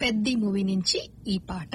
Peddi movie నుంచి ఈ పాట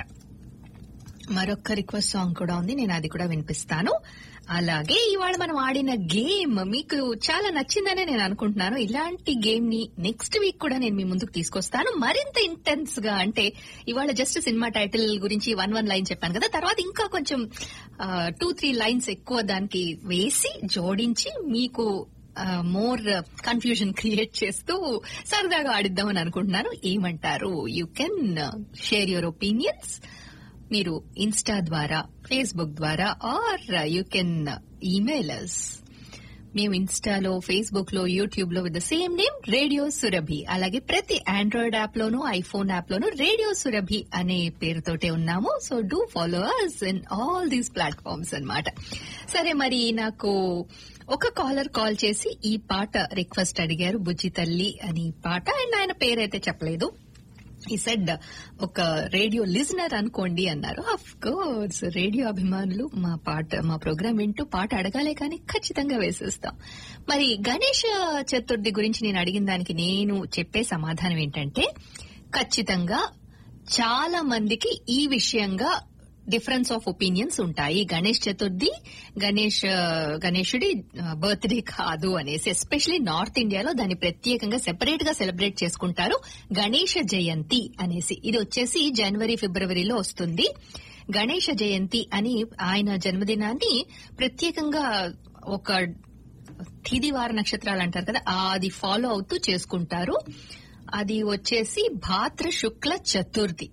మరొక రిక్వెస్ట్ సాంగ్ కూడా ఉంది నేను అది కూడా వినిపిస్తాను అలాగే ఇవాళ మనం ఆడిన గేమ్ మీకు చాలా నచ్చిందనే నేను అనుకుంటున్నాను ఇలాంటి గేమ్ ని నెక్స్ట్ వీక్ కూడా నేను మీ ముందుకు తీసుకొస్తాను మరింత ఇంటెన్స్ గా అంటే ఇవాళ జస్ట్ సినిమా టైటిల్ గురించి వన్ వన్ లైన్ చెప్పాను కదా తర్వాత ఇంకా కొంచెం టూ త్రీ లైన్స్ ఎక్కువ దానికి వేసి జోడించి మీకు మోర్ కన్ఫ్యూజన్ క్రియేట్ చేస్తూ సరదాగా ఆడిద్దామని అనుకుంటున్నాను ఏమంటారు you can share your opinions మీరు ఇన్స్టా ద్వారా ఫేస్బుక్ ద్వారా or you can email us మేము ఇన్స్టాలో ఫేస్బుక్ లో యూట్యూబ్ లో with the same name radio Surabhi అలాగే ప్రతి ఆండ్రాయిడ్ యాప్ లోను ఐఫోన్ యాప్ లోను రేడియో సురభి అనే పేరుతోటే ఉన్నాము so do follow us in all these platforms అన్నమాట సరే మరి నాకు ఒక కాలర్ కాల్ చేసి ఈ పాట రిక్వెస్ట్ అడిగారు బుజ్జి తల్లి అని పాట అండ్ ఆయన పేరైతే చెప్పలేదు ఈ సెడ్ ఒక రేడియో లిజనర్ అనుకోండి అన్నారు అఫ్ కోర్స్ రేడియో అభిమానులు మా పాట మా ప్రోగ్రామ్ వింటూ పాట అడగాలే కానీ ఖచ్చితంగా వేసేస్తాం మరి గణేష చతుర్థి గురించి నేను అడిగిన దానికి నేను చెప్పే సమాధానం ఏంటంటే ఖచ్చితంగా చాలా మందికి ఈ విషయంగా డిఫరెన్స్ ఆఫ్ ఒపీనియన్స్ ఉంటాయి గణేష్ చతుర్థి గణేష్ గణేశుడి బర్త్డే కాదు అనేసి ఎస్పెషలీ నార్త్ ఇండియాలో దాన్ని ప్రత్యేకంగా సెపరేట్ గా సెలబ్రేట్ చేసుకుంటారు గణేష జయంతి అనేసి ఇది వచ్చేసి జనవరి ఫిబ్రవరిలో వస్తుంది గణేష జయంతి అని ఆయన జన్మదినాన్ని ప్రత్యేకంగా ఒక తిదివార నక్షత్రాలు అంటారు కదా అది ఫాలో అవుతూ చేసుకుంటారు అది వచ్చేసి భాద్ర శుక్ల చతుర్థి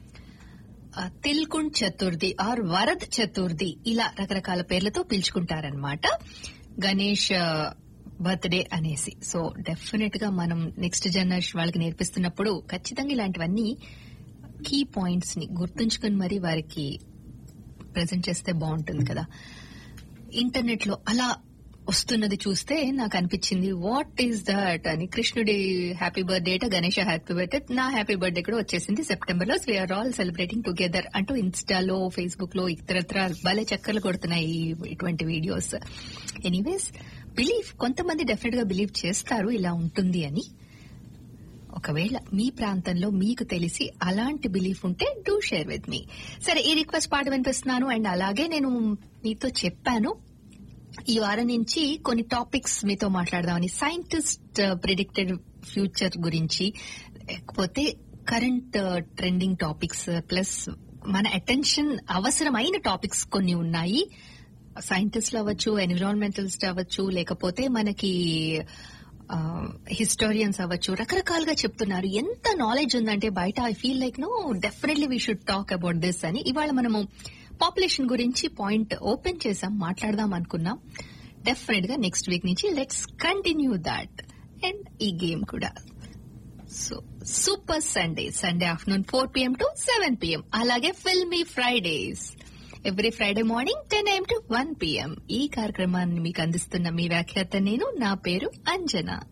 తిల్కుండ్ చతుర్థి ఆర్ వరద్ చతుర్థి ఇలా రకరకాల పేర్లతో పిలుచుకుంటారనమాట గణేష్ బర్త్డే అనేసి సో డెఫినెట్ గా మనం నెక్స్ట్ జనరేషన్ వాళ్ళకి నేర్పిస్తున్నప్పుడు ఖచ్చితంగా ఇలాంటివన్నీ కీ పాయింట్స్ ని గుర్తుంచుకుని మరి వారికి ప్రజెంట్ చేస్తే బాగుంటుంది కదా ఇంటర్నెట్ లో అలా వస్తున్నది చూస్తే నాకు అనిపించింది వాట్ ఈస్ దట్ అని కృష్ణుడి happy birthday Ganesha happy birthday నా హ్యాపీ బర్త్డే కూడా వచ్చేసింది సెప్టెంబర్ లో వీఆర్ ఆల్ సెలబ్రేటింగ్ టుగెదర్ అంటూ ఇన్స్టాలో ఫేస్బుక్ లో ఇతరత్ర భలే చక్కర్లు కొడుతున్నాయి ఇటువంటి వీడియోస్ ఎనీవేస్ బిలీవ్ కొంతమంది డెఫినెట్ గా బిలీవ్ చేస్తారు ఇలా ఉంటుంది అని ఒకవేళ మీ ప్రాంతంలో మీకు తెలిసి అలాంటి బిలీఫ్ ఉంటే డూ షేర్ విత్ మీ సరే ఈ రిక్వెస్ట్ పాట వినిపిస్తున్నాను అండ్ అలాగే నేను మీతో చెప్పాను ఈ వారం నుంచి కొన్ని టాపిక్స్ మీతో మాట్లాడదామని సైంటిస్ట్ ప్రిడిక్టెడ్ ఫ్యూచర్ గురించి లేకపోతే కరెంట్ ట్రెండింగ్ టాపిక్స్ ప్లస్ మన అటెన్షన్ అవసరమైన టాపిక్స్ కొన్ని ఉన్నాయి సైంటిస్ట్లు అవ్వచ్చు ఎన్విరాన్మెంటలిస్ట్ అవ్వచ్చు లేకపోతే మనకి హిస్టోరియన్స్ అవ్వచ్చు రకరకాలుగా చెప్తున్నారు ఎంత నాలెడ్జ్ ఉందంటే బయట I feel like no definitely we should talk about this అని ఇవాళ మనము పాపులేషన్ గురించి పాయింట్ ఓపెన్ చేసాం మాట్లాడదాం అనుకున్నాం డెఫినెట్ గా నెక్స్ట్ వీక్ నుంచి లెట్స్ కంటిన్యూ దాట్ అండ్ ఈ గేమ్ కూడా so super Sunday Sunday afternoon four PM to seven PM అలాగే filmy Fridays every Friday morning ten AM to one PM ఈ కార్యక్రమాన్ని మీకు అందిస్తున్న మీ వ్యాఖ్యాత నేను నా పేరు అంజనా